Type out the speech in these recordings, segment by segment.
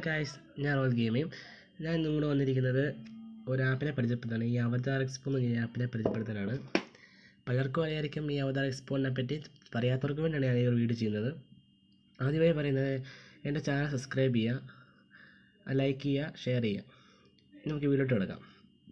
guys ഞാൻ role ഗെയിമിയും ഞാൻ ഇന്നും കൂടെ വന്നിരിക്കുന്നത് ഒരു ആപ്പിനെ പരിചയപ്പെടുത്താണ് ഈ അവതാർ എക്സ്പോ എന്ന് പറഞ്ഞ ആപ്പിനെ പരിചയപ്പെടുത്താനാണ് പലർക്കും അറിയായിരിക്കും ഈ അവതാർ എക്സ്പോനെ പറ്റി പറയാത്തവർക്ക് വേണ്ടിയാണ് ഞാൻ ഈ ഒരു വീഡിയോ ചെയ്യുന്നത് ആദ്യമായി പറയുന്നത് എൻ്റെ ചാനൽ സബ്സ്ക്രൈബ് ചെയ്യുക ലൈക്ക് ചെയ്യുക ഷെയർ ചെയ്യുക നമുക്ക് വീഡിയോ ഇട്ട് കിടക്കാം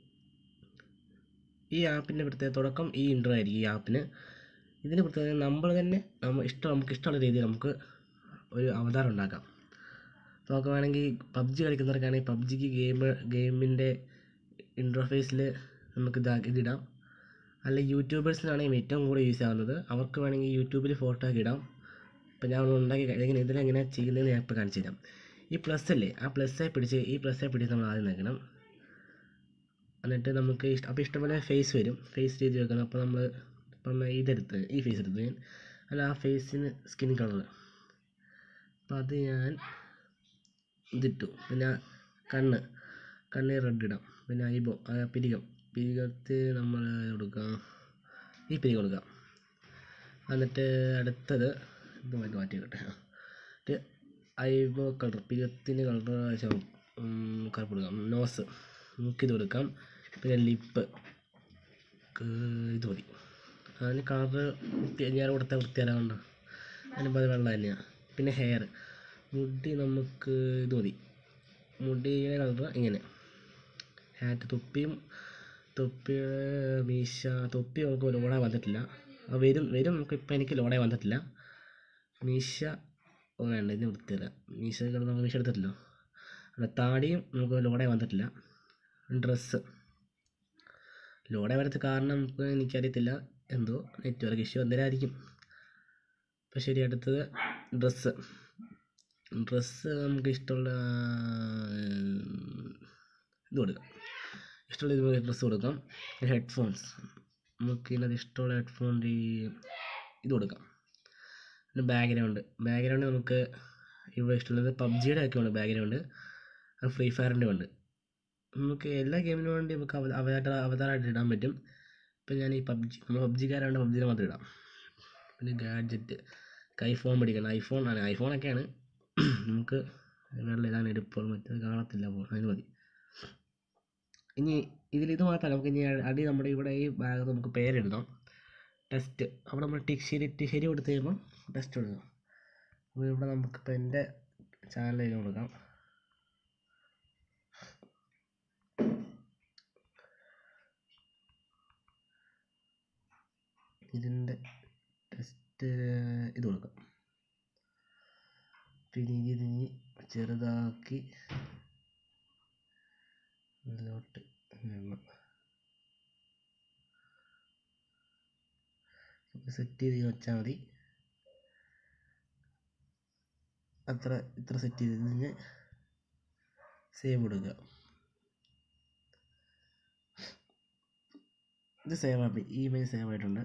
ഈ ആപ്പിൻ്റെ പ്രത്യേക തുടക്കം ഈ ഇൻട്രോ ആയിരിക്കും ഈ ആപ്പിന് ഇതിന് പ്രത്യേകത നമ്മൾ തന്നെ നമ്മൾ ഇഷ്ടം നമുക്ക് ഇഷ്ടമുള്ള രീതിയിൽ നമുക്ക് ഒരു അവതാരം ഉണ്ടാക്കാം നമുക്ക് വേണമെങ്കിൽ പബ്ജി കളിക്കുന്നവർക്കാണെങ്കിൽ പബ്ജിക്ക് ഗെയിം ഗെയിമിൻ്റെ ഇൻ്റർഫേസിൽ നമുക്ക് ഇതാ ഇതിടാം അല്ല യൂട്യൂബേഴ്സിനാണെങ്കിൽ ഏറ്റവും കൂടുതൽ യൂസ് ആവുന്നത് അവർക്ക് വേണമെങ്കിൽ യൂട്യൂബിൽ ഫോട്ടോ ഒക്കെ ഇടാം ഇപ്പം ഞാൻ ഒന്ന് ഉണ്ടാക്കി എങ്ങനെ ഇതിലെങ്ങനെ ചെയ്യുന്നതെന്ന് ഞാൻ ഇപ്പോൾ കാണിച്ചു തരാം ഈ പ്ലസ് അല്ലേ ആ പ്ലസ്സെ പിടിച്ച് ഈ പ്ലസ്സെ പിടിച്ച് നമ്മൾ ആദ്യം നിൽക്കണം എന്നിട്ട് നമുക്ക് ഇഷ്ടം അപ്പോൾ ഇഷ്ടംപോലെ ഫേസ് വരും ഫേസ് രീതി വെക്കണം അപ്പോൾ നമ്മൾ ഇപ്പം ഇതെടുത്ത് ഈ ഫേസ് എടുത്ത് ഞാൻ അല്ല ആ ഫേസിന് സ്കിൻ കളർ അപ്പോൾ അത് ഞാൻ ഇതിട്ടു പിന്നെ കണ്ണ് കണ്ണ് റെഡ് ഇടാം പിന്നെ ഐബോ പിരികം പിരികത്ത് നമ്മൾ കൊടുക്കാം ഈ പിരികം കൊടുക്കാം എന്നിട്ട് അടുത്തത് ഇത് മാറ്റി മാറ്റി കിട്ടെ എന്നിട്ട് ഐബോ കളർ പിരികത്തിന് കളർ കറുപ്പ് കൊടുക്കാം നോസ് മൂക്കിത് കൊടുക്കാം പിന്നെ ലിപ്പ് ഇത് മതി അതിന് കളറ് വൃത്തി ഞാൻ കൊടുത്ത വൃത്തിയാലാകണ്ട അതിനിപ്പോൾ അത് വെള്ളം തന്നെയാണ് പിന്നെ ഹെയർ മുടി നമുക്ക് ഇത് മതി മുടിയുടെ കളർ ഇങ്ങനെ ഹാറ്റ് തൊപ്പിയും തൊപ്പിയുടെ മീശ തൊപ്പി നമുക്ക് ലോഡായി വന്നിട്ടില്ല അത് വരും വരും നമുക്ക് ഇപ്പം എനിക്ക് ലോഡായി വന്നിട്ടില്ല മീശ ഓ വേണ്ട ഇത് വൃത്തിയല്ല മീശ നമുക്ക് മീശ എടുത്തിട്ടില്ലോ അല്ല താടിയും നമുക്ക് ലോഡായി വന്നിട്ടില്ല ഡ്രസ്സ് ലോഡായി വരത്ത് കാരണം നമുക്ക് എനിക്കറിയത്തില്ല എന്തോ നെറ്റ്വർക്ക് ഇഷ്യൂ എന്തെങ്കിലും ആയിരിക്കും അപ്പോൾ ശരി അടുത്തത് ഡ്രസ്സ് ഡ്രസ്സ് നമുക്ക് ഇഷ്ടമുള്ള ഇത് കൊടുക്കാം ഇഷ്ടമുള്ള ഇത് ഡ്രസ്സ് കൊടുക്കാം ഹെഡ്ഫോൺസ് നമുക്ക് ഇതിനകത്ത് ഇഷ്ടമുള്ള ഹെഡ്ഫോണിൻ്റെ ഈ ഇത് കൊടുക്കാം പിന്നെ ബാക്ക്ഗ്രൗണ്ട് ബാക്ക്ഗ്രൗണ്ട് നമുക്ക് ഇവിടെ ഇഷ്ടമുള്ളത് പബ്ജിയുടെ ഒക്കെ ഉണ്ട് ബാക്ക്ഗ്രൗണ്ട് ഫ്രീ ഫയറിൻ്റെ ഉണ്ട് നമുക്ക് എല്ലാ ഗെയിമിനും വേണ്ടി നമുക്ക് അവതാര അവതാരമായിട്ട് ഇടാൻ പറ്റും ഇപ്പം ഞാൻ ഈ പബ്ജി നമ്മൾ പബ്ജിക്കാരാണ്ട് പബ്ജിയിൽ മാത്രം ഇടാം പിന്നെ ഗാഡ്ജറ്റ് ഐഫോൺ പിടിക്കണം ഐഫോൺ ആണ് ഐഫോണൊക്കെയാണ് നമുക്ക് വെള്ളം ഇതാണ് എടുപ്പോൾ മറ്റേത് കാണത്തില്ല അപ്പോൾ അതിന് മതി ഇനി ഇതിൽ ഇത് മാത്രമല്ല നമുക്ക് ഇനി അടി നമ്മുടെ ഇവിടെ ഈ ഭാഗത്ത് നമുക്ക് പേരെഴുതാം ടെസ്റ്റ് അവിടെ നമ്മൾ ടിക് ശരി ശരി കൊടുത്ത് കഴിയുമ്പോൾ ടെസ്റ്റ് കൊടുക്കാം അപ്പോൾ ഇവിടെ നമുക്കിപ്പോൾ എൻ്റെ ചാനൽ കൊടുക്കാം ഇതിൻ്റെ ടെസ്റ്റ് ഇത് കൊടുക്കാം പിന്നെ ഇതിനി ചെറുതാക്കി ഇതിലോട്ട് സെറ്റ് ചെയ്ത് വെച്ചാൽ മതി അത്ര ഇത്ര സെറ്റ് ചെയ്ത് ഇതിന് സേവ് കൊടുക്കുക ഇത് സേവ് ആയി ഈ ഇമേജ് സേവ് ആയിട്ടുണ്ട്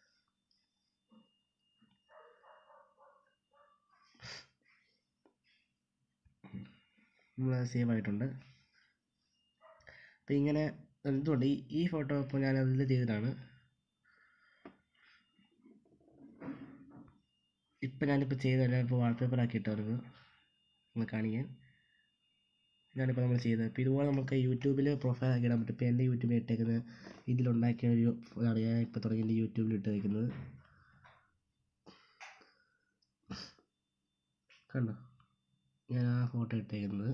നമ്മൾ സേവ് ആയിട്ടുണ്ട് അപ്പം ഇങ്ങനെ എന്തുകൊണ്ട് ഈ ഈ ഫോട്ടോ ഇപ്പോൾ ഞാൻ അതിൽ ചെയ്തതാണ് ഇപ്പം ഞാനിപ്പോൾ ചെയ്തതല്ല ഇപ്പോൾ വാൾപേപ്പർ ആക്കിയിട്ട് അവർക്ക് നമ്മൾ കാണിക്കാൻ ഇതാണിപ്പോൾ നമ്മൾ ചെയ്തത് ഇപ്പോൾ ഇതുപോലെ നമുക്ക് യൂട്യൂബിൽ പ്രൊഫൈൽ ആക്കി ഇടാൻ പറ്റും ഇപ്പോൾ എൻ്റെ യൂട്യൂബിൽ ഇട്ടേക്കുന്നത് ഇതിലുണ്ടാക്കിയ ഒരു ഇതാണ് ഞാൻ ഇപ്പോൾ തുടങ്ങി എൻ്റെ യൂട്യൂബിൽ ഇട്ടേക്കുന്നത് കണ്ടോ ഞാൻ ആ ഫോട്ടോ ഇട്ടേക്കുന്നത്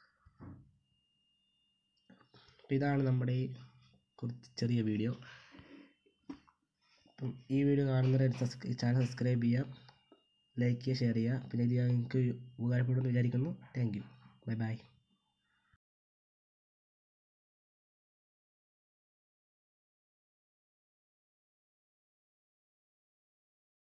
അപ്പം ഇതാണ് നമ്മുടെ ഈ കുറച്ച് ചെറിയ വീഡിയോ അപ്പം ഈ വീഡിയോ കാണുന്നവരെ ചാനൽ സബ്സ്ക്രൈബ് ചെയ്യുക ലൈക്ക് ചെയ്യുക ഷെയർ ചെയ്യുക പിന്നെ ഇത് നിങ്ങൾക്ക് ഉപകാരപ്പെടുമെന്ന് വിചാരിക്കുന്നു താങ്ക് യു ബൈ ബൈ